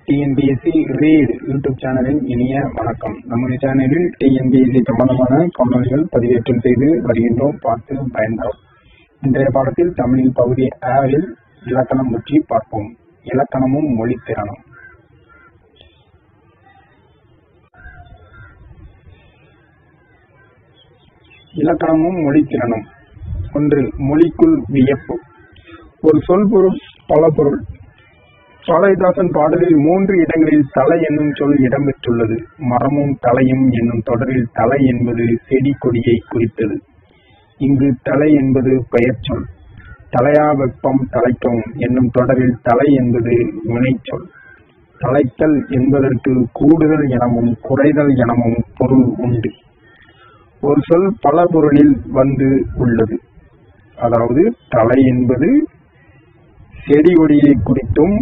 TNPSC read YouTube சேனலின் இனிய வணக்கம் நம்முடைய சேனலில் டிஎன்பிஎஸ்சி சம்பந்தமான காணொலிகள் பதிவேற்றம் செய்து வருகின்றோம் பார்த்து பயன்பெறும் இன்றைய பாடத்தில் தமிழில் பகுதி ஆறில் இலக்கணம் பற்றி பார்ப்போம் இலக்கணமும் மொழித்திறனும் இலக்கணமும் மொழித்திறனும் ஒன்று மொழிக்குள் வியப்பு ஒரு சொல் பொருள் பல பொருள் பாரதிதாசன் பாடலில் மூன்று இடங்களில் தலை என்னும் சொல் இடம்பெற்றுள்ளது மரமும் தலையும் என்னும் தொடரில் தலை என்பது செடி கொடியை குறித்தது இங்கு தலை என்பது பெயர் சொல் தலையா வெப்பம் தலைக்கவும் என்னும் தொடரில் தலை என்பது வினைச்சொல் தலைத்தல் என்பதற்கு கூடுதல் எனவும் குறைதல் எனவும் பொருள் உண்டு ஒரு சொல் பல பொருளில் வந்து உள்ளது அதாவது தலை என்பது செடி கொடியை குறித்தும்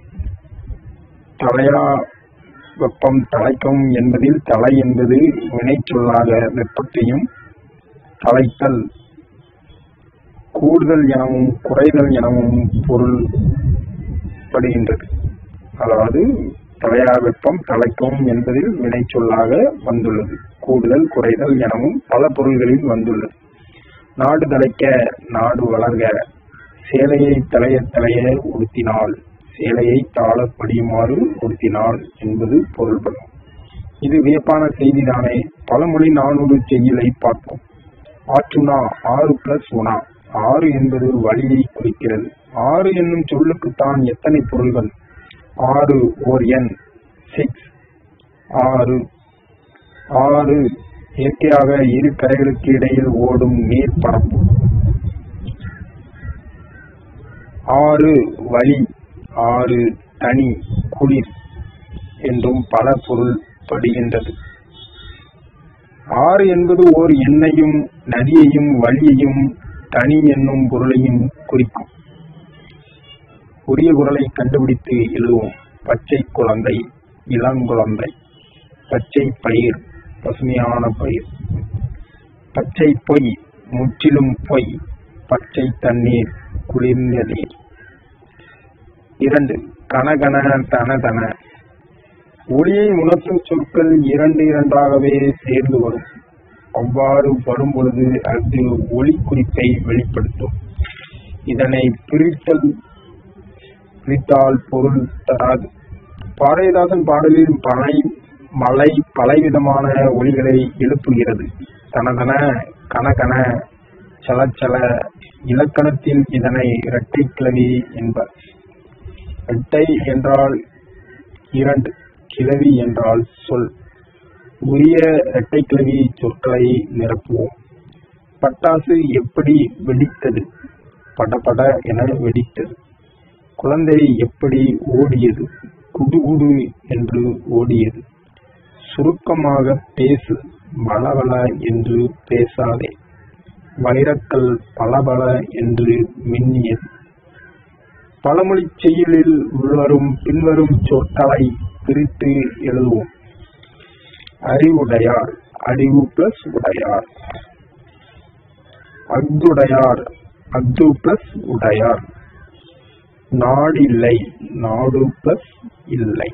தலையா வெப்பம் தலைக்கும் என்பதில் தலை என்பது வினைச்சொல்லாக வெப்பத்தையும் தலைத்தல் கூடுதல் எனவும் குறைதல் எனவும் பொருள் படுகின்றது அதாவது தலையா வெப்பம் தலைக்கும் என்பதில் வினைச்சொல்லாக வந்துள்ளது கூடுதல் குறைதல் எனவும் பல பொருள்களில் வந்துள்ளது நாடு தலைக்க நாடு வளர்க சேலையை தலைய தலைய உடுத்தினாள் சேலையை தாழ படியுமாறு உடுத்தினாள் என்பது பொருள்படும் இது வியப்பான செய்திதானே பழமொழி நானூறு செய்யலை பார்ப்போம் ஆற்றுனா ஆறு பிளஸ் உணா ஆறு என்பது வழியை குறிக்கிறது ஆறு என்னும் சொல்லுக்குத்தான் எத்தனை பொருள்கள் ஆறு ஓர் எண் சிக்ஸ் ஆறு ஆறு இயற்கையாக இரு கரைகளுக்கு இடையில் ஓடும் நீர் பரப்பு ஆறு வழி ஆறு தனி குளிர் என்றும் பல பொருள் படுகின்றது ஆறு என்பது ஓர் எண்ணையும் நதியையும் வழியையும் தனி என்னும் பொருளையும் குறிக்கும் உரிய குரலை கண்டுபிடித்து எழுதுவோம் பச்சை குழந்தை இளங்குழந்தை பச்சை பயிர் பசுமையான பயிர் பச்சை பொய் முற்றிலும் பொய் பச்சை தண்ணீர் குளிர்ந்த நீர் இரண்டு கனகன தன தன ஒளியை உணர்த்தும் சொற்கள் இரண்டு இரண்டாகவே சேர்ந்து வரும் அவ்வாறு வரும் பொழுது அது ஒளி குறிப்பை வெளிப்படுத்தும் இதனை பிரித்தல் பிரித்தால் பொருள் தராது பாரதிதாசன் பாடலில் பனை மலை பலவிதமான ஒளிகளை எழுப்புகிறது தனதன கனகன சலச்சல இலக்கணத்தில் இதனை இரட்டை கிளவி என்பர் இரட்டை என்றால் இரண்டு கிளவி என்றால் சொல் உரிய இரட்டை கிளவி சொற்களை நிரப்புவோம் பட்டாசு எப்படி வெடித்தது படபட என வெடித்தது குழந்தை எப்படி ஓடியது குடுகுடு என்று ஓடியது சுருக்கமாக பேசு பலபல என்று பேசாதே வைரக்கல் பலபல என்று மின்னியது பழமொழி செய்யுளில் உள்வரும் பின்வரும் சொற்களை பிரித்து எழுதுவோம் அறிவுடையார் அறிவு பிளஸ் உடையார் அக்துடையார் அக்து பிளஸ் உடையார் நாடில்லை நாடு பிளஸ் இல்லை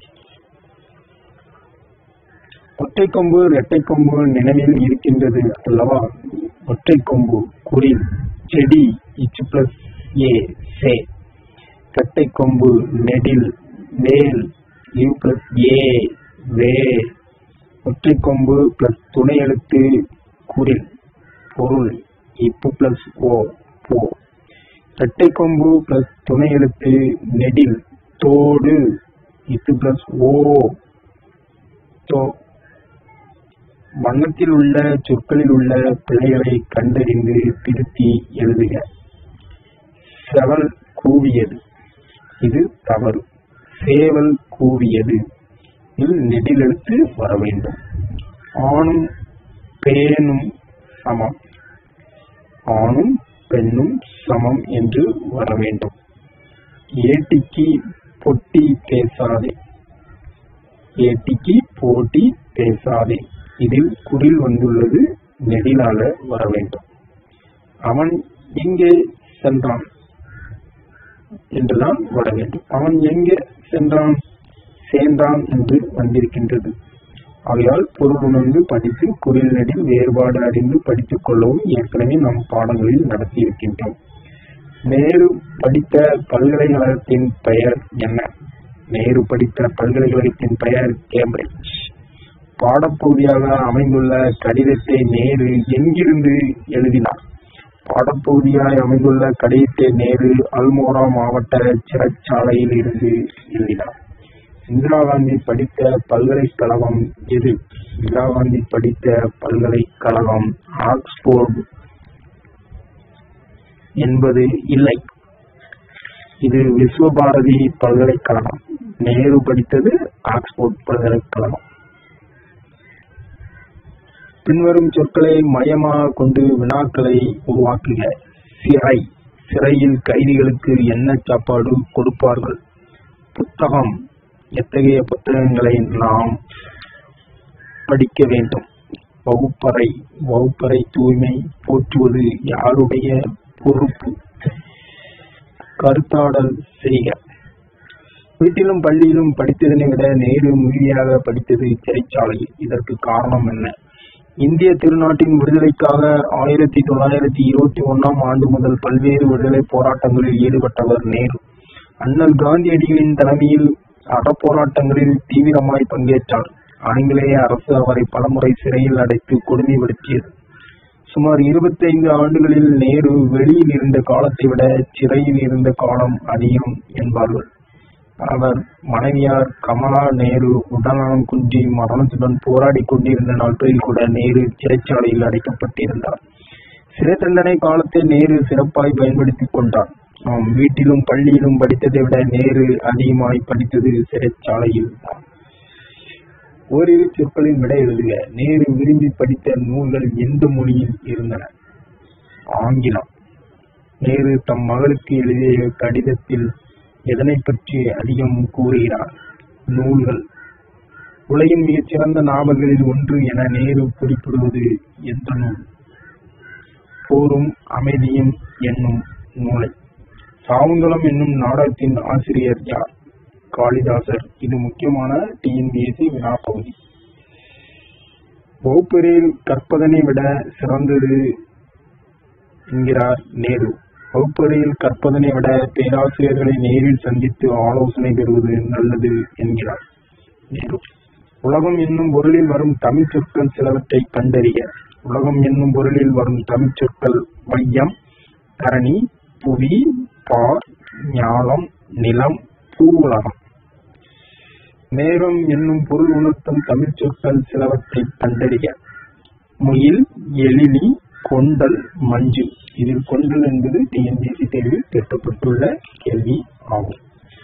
ஒற்றை கொம்பு இரட்டை கொம்பு நினைவில் இருக்கின்றது அல்லவா ஒற்றை கொம்பு குரில் செடி இச்சு பிளஸ் ஏ சே இரட்டை கொம்பு நெடில் வேல் யூ பிளஸ் ஏ வே ஒற்றை கொம்பு பிளஸ் துணை எழுத்து குரில் பொருள் இப்பு பிளஸ் ஓ போ இரட்டை கொம்பு பிளஸ் துணை எழுத்து நெடில் தோடு இத்து பிளஸ் ஓ தோ வண்ணத்தில் உள்ள சொற்களில் உள்ள பிழைகளை கண்டறிந்து திருத்தி எழுதுக செவல் கூவியது இது தவறு சேவல் கூவியது இல் நெடிலெழுத்து வர வேண்டும் ஆணும் பேனும் சமம் ஆணும் பெண்ணும் சமம் என்று வர வேண்டும் ஏட்டிக்கு பொட்டி பேசாதே ஏட்டிக்கு போட்டி பேசாதே இதில் குரில் வந்துள்ளது நெடிலால வர வேண்டும் அவன் எங்கே சென்றான் என்றுதான் வர வேண்டும் அவன் எங்கே சென்றான் சேர்ந்தான் என்று வந்திருக்கின்றது ஆகையால் பொருள் உணர்ந்து படித்து குரில் நெடில் வேறுபாடு அறிந்து படித்துக் கொள்ளவும் ஏற்கனவே நம் பாடங்களில் நடத்தி இருக்கின்றோம் நேரு படித்த பல்கலைக்கழகத்தின் பெயர் என்ன நேரு படித்த பல்கலைக்கழகத்தின் பெயர் கேம்பிரிட்ஜ் பாடப்பகுதியாக அமைந்துள்ள கடிதத்தை நேரு எங்கிருந்து எழுதினார் பாடப்பகுதியாய் அமைந்துள்ள கடிதத்தை நேரு அல்மோரா மாவட்ட சிறைச்சாலையில் இருந்து எழுதினார் இந்திரா காந்தி படித்த பல்கலைக்கழகம் எது இந்திரா காந்தி படித்த பல்கலைக்கழகம் ஆக்ஸ்போர்டு என்பது இல்லை இது விஸ்வபாரதி பல்கலைக்கழகம் நேரு படித்தது ஆக்ஸ்போர்ட் பல்கலைக்கழகம் பின்வரும் சொற்களை மையமாக கொண்டு வினாக்களை உருவாக்குக சிறை சிறையில் கைதிகளுக்கு என்ன சாப்பாடு கொடுப்பார்கள் புத்தகம் எத்தகைய புத்தகங்களை நாம் படிக்க வேண்டும் வகுப்பறை வகுப்பறை தூய்மை போற்றுவது யாருடைய பொறுப்பு கருத்தாடல் செய்க வீட்டிலும் பள்ளியிலும் படித்ததனை விட நேரு மிகுதியாக படித்தது சிறைச்சாலையில் இதற்கு காரணம் என்ன இந்திய திருநாட்டின் விடுதலைக்காக ஆயிரத்தி தொள்ளாயிரத்தி இருபத்தி ஒன்னாம் ஆண்டு முதல் பல்வேறு விடுதலை போராட்டங்களில் ஈடுபட்டவர் நேரு அண்ணல் காந்தியடிகளின் தலைமையில் அறப்போராட்டங்களில் தீவிரமாய் பங்கேற்றார் ஆங்கிலேய அரசு அவரை பலமுறை சிறையில் அடைத்து கொடுமைப்படுத்தியது சுமார் இருபத்தைந்து ஆண்டுகளில் நேரு வெளியில் இருந்த காலத்தை விட சிறையில் இருந்த காலம் அதிகம் என்பார்கள் அவர் மனைவியார் கமலா நேரு உடல்நலம் குன்றி மரணத்துடன் போராடி கொண்டிருந்த நாட்களில் கூட நேரு சிறைச்சாலையில் அடைக்கப்பட்டிருந்தார் சிறை தண்டனை காலத்தை நேரு சிறப்பாய் பயன்படுத்திக் கொண்டார் நாம் வீட்டிலும் பள்ளியிலும் படித்ததை விட நேரு அதிகமாய் படித்தது சிறைச்சாலையில் தான் ஓரிரு சொற்களின் விட எழுதுக நேரு விரும்பி படித்த நூல்கள் எந்த மொழியில் இருந்தன ஆங்கிலம் நேரு தம் மகளுக்கு எழுதிய கடிதத்தில் எதனை பற்றி அதிகம் கூறுகிறார் நூல்கள் உலகின் மிகச்சிறந்த நாவல்களில் ஒன்று என நேரு குறிப்பிடுவது எந்த நூல் போரும் அமைதியும் என்னும் நூலை சாவுந்தளம் என்னும் நாடகத்தின் ஆசிரியர் யார் காளிதாசர் இது முக்கியமான டிஎன்பிஎஸ்சி வினாப்பகுதி வகுப்பறையில் கற்பதனை விட சிறந்தது என்கிறார் நேரு வகுப்பறையில் கற்பதனை விட பேராசிரியர்களை நேரில் சந்தித்து ஆலோசனை பெறுவது நல்லது என்கிறார் நேரு உலகம் என்னும் பொருளில் வரும் தமிழ் சொற்கள் சிலவற்றை கண்டறிய உலகம் என்னும் பொருளில் வரும் தமிழ் சொற்கள் வையம் தரணி புவி பார் ஞாலம் நிலம் பூவுலகம் நேரம் என்னும் பொருள் உணர்த்தும் தமிழ் சொற்கள் சிலவற்றை கண்டறிய முயில் எழிலி கொண்டல் மஞ்சு இதில் கொண்டல் என்பது டிஎன்பிசி தேர்வில் கேட்கப்பட்டுள்ள கேள்வி ஆகும்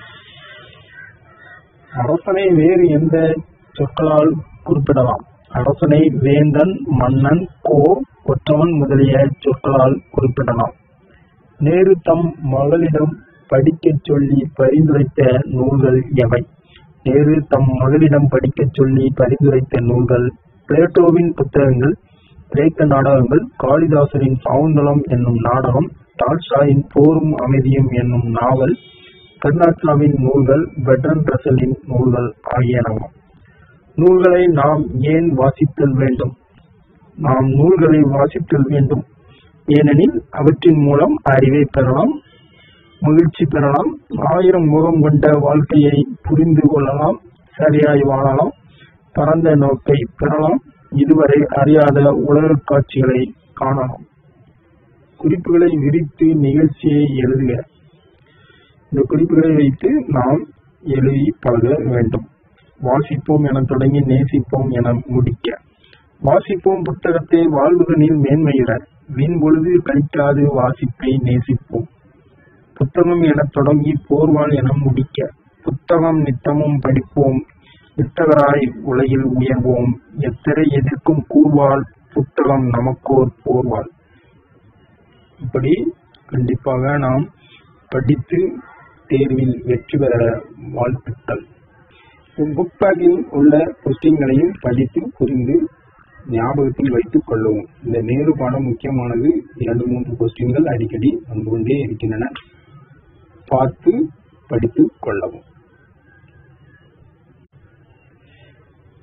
அரசனை வேறு எந்த சொற்களால் குறிப்பிடலாம் அரசனை வேந்தன் மன்னன் கோ கொற்றவன் முதலிய சொற்களால் குறிப்பிடலாம் நேரு தம் மகளிடம் படிக்கச் சொல்லி பரிந்துரைத்த நூல்கள் எவை நேரு தம் மகளிடம் படிக்கச் சொல்லி பரிந்துரைத்த நூல்கள் பிளேட்டோவின் புத்தகங்கள் கிரேக்க நாடகங்கள் காளிதாசரின் சாவுந்தளம் என்னும் நாடகம் டால்ஸ்டாயின் போரும் அமைதியும் என்னும் நாவல் கர்நாட்காவின் நூல்கள் பெட்ரன் ரசலின் நூல்கள் ஆகியனவாம் நூல்களை நாம் ஏன் வாசித்தல் வேண்டும் நாம் நூல்களை வாசித்தல் வேண்டும் ஏனெனில் அவற்றின் மூலம் அறிவை பெறலாம் மகிழ்ச்சி பெறலாம் ஆயிரம் முகம் கொண்ட வாழ்க்கையை புரிந்து கொள்ளலாம் சரியாய் வாழலாம் பரந்த நோக்கை பெறலாம் இதுவரை அறியாத உலக காட்சிகளை காணலாம் குறிப்புகளை விரித்து நிகழ்ச்சியை எழுதுக இந்த குறிப்புகளை வைத்து நாம் எழுதி பழக வேண்டும் வாசிப்போம் என தொடங்கி நேசிப்போம் என முடிக்க வாசிப்போம் புத்தகத்தை வாழ்வுகளில் மேன்மையிட வீண் பொழுது கழிக்காது வாசிப்பை நேசிப்போம் புத்தகம் என தொடங்கி போர்வாள் என முடிக்க புத்தகம் நித்தமும் படிப்போம் வித்தகராய் உலகில் உயர்வோம் எத்தனை எதிர்க்கும் கூர்வாள் புத்தகம் நமக்கோர் போர்வாள் இப்படி கண்டிப்பாக நாம் படித்து தேர்வில் வெற்றி பெற வாழ்த்துக்கள் புக் பேக்கில் உள்ள கொஸ்டின்களையும் படித்து புரிந்து ஞாபகத்தில் வைத்துக் கொள்ளவும் இந்த நேரு பாடம் முக்கியமானது இரண்டு மூன்று கொஸ்டின்கள் அடிக்கடி வந்து கொண்டே இருக்கின்றன பார்த்து படித்துக் கொள்ளவும்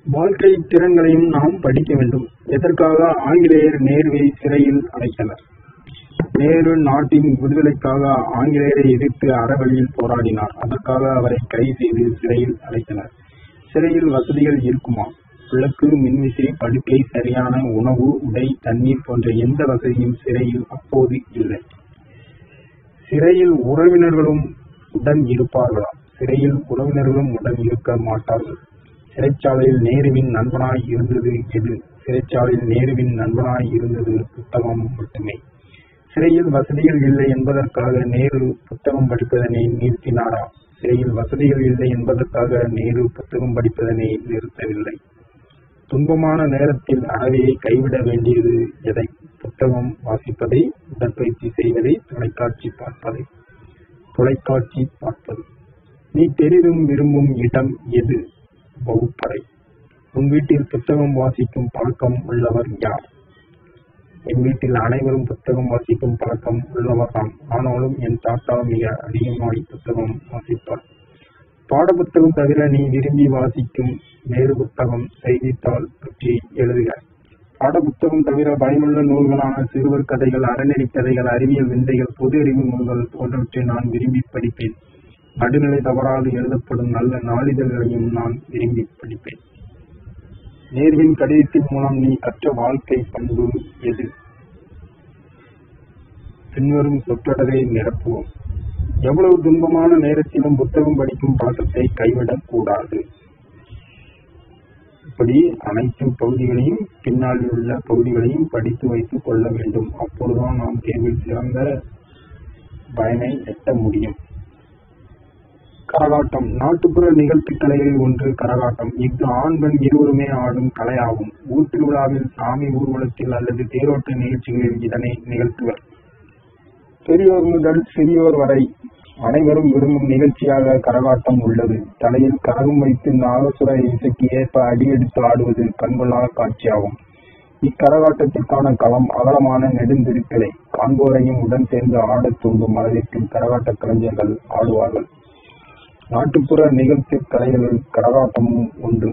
வாழ்க்கை திறன்களையும் நாம் படிக்க வேண்டும் எதற்காக ஆங்கிலேயர் நேருவை சிறையில் அடைத்தனர் நேரு நாட்டின் விடுதலைக்காக ஆங்கிலேயரை எதிர்த்து அறவழியில் போராடினார் அதற்காக அவரை கைது செய்து சிறையில் அடைத்தனர் சிறையில் வசதிகள் இருக்குமா விளக்கு மின்விசை படுக்கை சரியான உணவு உடை தண்ணீர் போன்ற எந்த வசதியும் சிறையில் அப்போது இல்லை சிறையில் உறவினர்களும் உடன் இருப்பார்களா சிறையில் உறவினர்களும் உடன் இருக்க மாட்டார்கள் சிறைச்சாலையில் நேருவின் நண்பனாய் இருந்தது எது சிறைச்சாலையில் நேருவின் நண்பனாய் இருந்தது புத்தகம் மட்டுமே சிறையில் வசதிகள் இல்லை என்பதற்காக நேரு புத்தகம் படிப்பதனை நிறுத்தினாரா சிறையில் வசதிகள் இல்லை என்பதற்காக நேரு புத்தகம் படிப்பதனை நிறுத்தவில்லை துன்பமான நேரத்தில் அறவையை கைவிட வேண்டியது எதை புத்தகம் வாசிப்பதை உடற்பயிற்சி செய்வதை தொலைக்காட்சி பார்ப்பதை தொலைக்காட்சி பார்ப்பது நீ பெரிதும் விரும்பும் இடம் எது வகுப்பறை உன் வீட்டில் புத்தகம் வாசிக்கும் பழக்கம் உள்ளவர் யார் என் வீட்டில் அனைவரும் புத்தகம் வாசிக்கும் பழக்கம் உள்ளவர்தான் ஆனாலும் என் தாத்தா மிக அதிகமாய் புத்தகம் வாசிப்பார் பாட புத்தகம் தவிர நீ விரும்பி வாசிக்கும் வேறு புத்தகம் செய்தித்தாள் பற்றி எழுதுக பாட புத்தகம் தவிர பயனுள்ள நூல்களான சிறுவர் கதைகள் அறநெறி கதைகள் அறிவியல் விந்தைகள் பொது அறிவு நூல்கள் போன்றவற்றை நான் விரும்பி படிப்பேன் நடுநிலை தவறாது எழுதப்படும் நல்ல நாளிதழ்களையும் நான் விரும்பி படிப்பேன் நேர்வின் கடிதத்தின் மூலம் நீ கற்ற வாழ்க்கை பண்பு எது பின்வரும் சொற்றொடரை நிரப்புவோம் எவ்வளவு துன்பமான நேரத்திலும் புத்தகம் படிக்கும் பழக்கத்தை கைவிடக் கூடாது இப்படி அனைத்து பகுதிகளையும் பின்னால் உள்ள பகுதிகளையும் படித்து வைத்துக் கொள்ள வேண்டும் அப்பொழுதுதான் நாம் தேர்வில் சிறந்த பயனை எட்ட முடியும் கரகாட்டம் நாட்டுப்புற நிகழ்ச்சி கலைகளில் ஒன்று கரகாட்டம் இஃது ஆண் பெண் இருவருமே ஆடும் கலையாகும் ஊர் திருவிழாவில் சாமி ஊர்வலத்தில் அல்லது தேரோட்ட நிகழ்ச்சிகளில் இதனை நிகழ்த்துவர் பெரியோர் முதல் சிறியோர் வரை அனைவரும் விரும்பும் நிகழ்ச்சியாக கரகாட்டம் உள்ளது தலையில் கரகம் வைத்து நாகசுர இசைக்கு ஏற்ப அடியெடுத்து ஆடுவது கண்கொள்ளா காட்சியாகும் இக்கரகாட்டத்திற்கான களம் அகலமான நெடுந்திருக்களை காண்போரையும் உடன் சேர்ந்து ஆடத் தூண்டும் அளவிற்கு கரகாட்ட கலைஞர்கள் ஆடுவார்கள் நாட்டுப்புற நிகழ்ச்சி கலைகளில் கரகாட்டமும் ஒன்று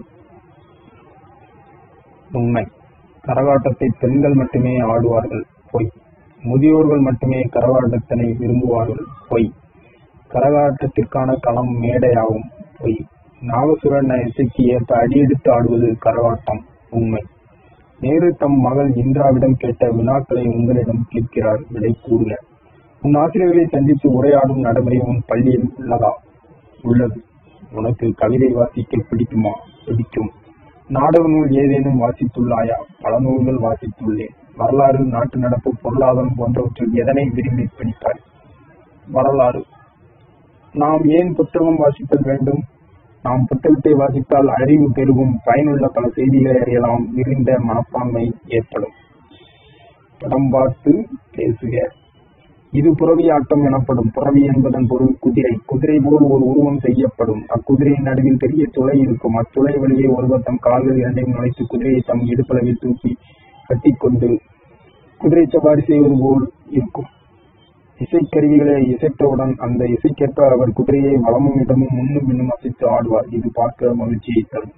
உண்மை கரகாட்டத்தை பெண்கள் மட்டுமே ஆடுவார்கள் பொய் முதியோர்கள் மட்டுமே கரகாட்டத்தினை விரும்புவார்கள் பொய் கரகாட்டத்திற்கான களம் மேடையாகும் பொய் நாகசுரன் இசைக்கு ஏற்ப அடியெடுத்து ஆடுவது கரகாட்டம் உண்மை நேரு தம் மகள் இந்திராவிடம் கேட்ட வினாக்களை உங்களிடம் கேட்கிறார் விடை கூறுக உன் ஆசிரியர்களை சந்தித்து உரையாடும் நடைமுறை உன் பள்ளியில் உள்ளதா உள்ளது உனக்கு கவிதை வாசிக்க பிடிக்குமா பிடிக்கும் நாடக நூல் ஏதேனும் வாசித்துள்ளாயா பல நூல்கள் வாசித்துள்ளேன் வரலாறு நாட்டு நடப்பு பொருளாதாரம் போன்றவற்றில் எதனை விரும்பி படிப்பாய் வரலாறு நாம் ஏன் புத்தகம் வாசித்தல் வேண்டும் நாம் புத்தகத்தை வாசித்தால் அறிவு பெருகும் பயனுள்ள பல செய்திகளை அறியலாம் விரிந்த மனப்பான்மை ஏற்படும் படம் பார்த்து பேசுக இது புறவி ஆட்டம் எனப்படும் புறவி என்பதன் பொருள் குதிரை குதிரை போல் ஒரு உருவம் செய்யப்படும் அக்குதிரையின் நடுவில் பெரிய துளை இருக்கும் அத்துளை வழியே ஒருவர் தம் கால்கள் இரண்டையும் நுழைத்து குதிரையை தம் இடுப்பளவில் தூக்கி கட்டிக்கொண்டு குதிரை சவாரி செய்வது போல் இருக்கும் இசைக்கருவிகளை இசைத்தவுடன் அந்த இசைக்கேற்ப அவர் குதிரையை வலமும் இடமும் முன்னும் பின்னும் அசைத்து ஆடுவார் இது பார்க்க மகிழ்ச்சியை தரும்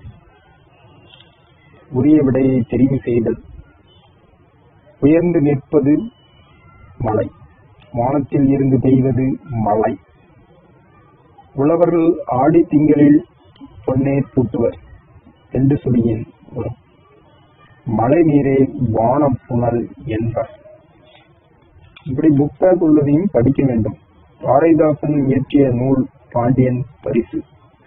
உரிய விடையை தெரிவு செய்தல் உயர்ந்து நிற்பது மலை வானத்தில் இருந்து பெய்வது மழை உழவர்கள் ஆடி திங்களில் பொன்னேர் பூட்டுவர் என்று சொல்லியேன் வரும் மழை நீரே வானம் புனல் என்பர் இப்படி புக்தாக உள்ளதையும் படிக்க வேண்டும் பாரதிதாசன் இயற்றிய நூல் பாண்டியன் பரிசு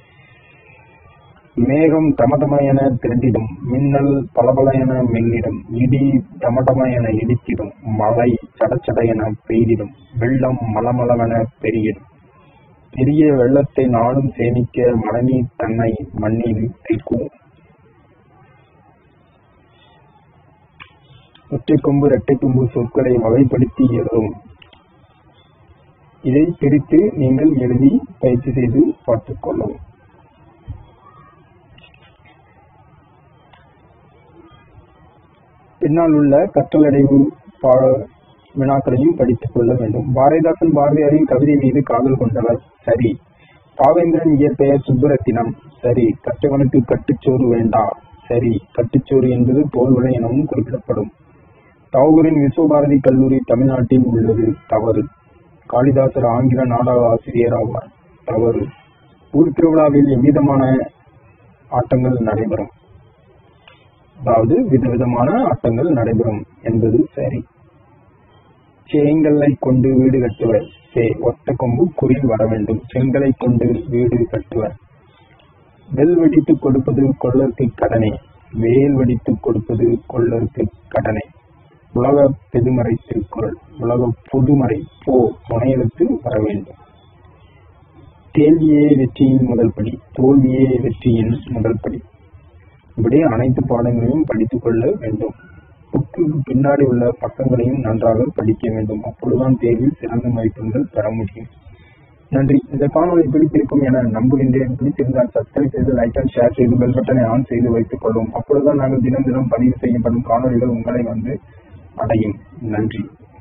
மேகம் தமதம என திரண்டிடும் மின்னல் பளபள என மெல்லிடும் இடி தமதம என இடித்திடும் மழை சடச்சட என பெய்திடும் வெள்ளம் மலமளவென பெருகிடும் பெரிய வெள்ளத்தை நாளும் சேமிக்க மழைநீர் தன்னை மண்ணில் வைக்கும் ஒற்றை கொம்பு இரட்டை கொம்பு சொற்களை வகைப்படுத்தி எழுதவும் இதை பிரித்து நீங்கள் எழுதி பயிற்சி செய்து பார்த்துக் கொள்ளவும் பின்னால் உள்ள கற்றலடைவு பாட வினாக்களையும் படித்துக் கொள்ள வேண்டும் பாரதிதாசன் பாரதியாரின் கவிதை மீது காதல் கொண்டவர் சரி பாவேந்திரன் இயற்பெயர் சுப்புரத்தினம் சரி கற்றவனுக்கு கட்டுச்சோறு வேண்டா சரி கட்டுச்சோறு என்பது போல்விளை எனவும் குறிப்பிடப்படும் தாகூரின் விஸ்வபாரதி கல்லூரி தமிழ்நாட்டில் உள்ளது தவறு காளிதாசர் ஆங்கில நாடக ஆசிரியர் ஆவார் தவறு ஊர் திருவிழாவில் எவ்விதமான ஆட்டங்கள் நடைபெறும் அதாவது விதவிதமான ஆட்டங்கள் நடைபெறும் என்பது சரி செங்கல்லை கொண்டு வீடு கட்டுவர் சே ஒத்த கொம்பு குறில் வர வேண்டும் செங்கலை கொண்டு வீடு கட்டுவர் வெல் வெடித்து கொடுப்பது கொள்ளருக்கு கடனே வேல் வெடித்து கொடுப்பது கொள்ளருக்கு கடனே உலக பெதுமறை திருக்குறள் உலக பொதுமறை போ துணையெழுத்து வர வேண்டும் கேள்வியே வெற்றியின் முதல் படி தோல்வியே வெற்றியின் முதல் படி இப்படி அனைத்து பாடங்களையும் படித்துக் கொள்ள வேண்டும் புக்குக்கு பின்னாடி உள்ள பக்கங்களையும் நன்றாக படிக்க வேண்டும் அப்பொழுதுதான் தேர்வில் சிறந்த மதிப்பெண்கள் பெற முடியும் நன்றி இந்த காணொலி பிடித்திருக்கும் என நம்புகின்றேன் பிடித்திருந்தால் சப்ஸ்கிரைப் செய்து லைக் அண்ட் ஷேர் செய்து பெல் பட்டனை ஆன் செய்து வைத்துக் கொள்ளும் அப்பொழுதுதான் நாங்கள் தினம் தினம் பதிவு செய்யப்படும் காணொலிகள் உங்களை வந்து அடையும் நன்றி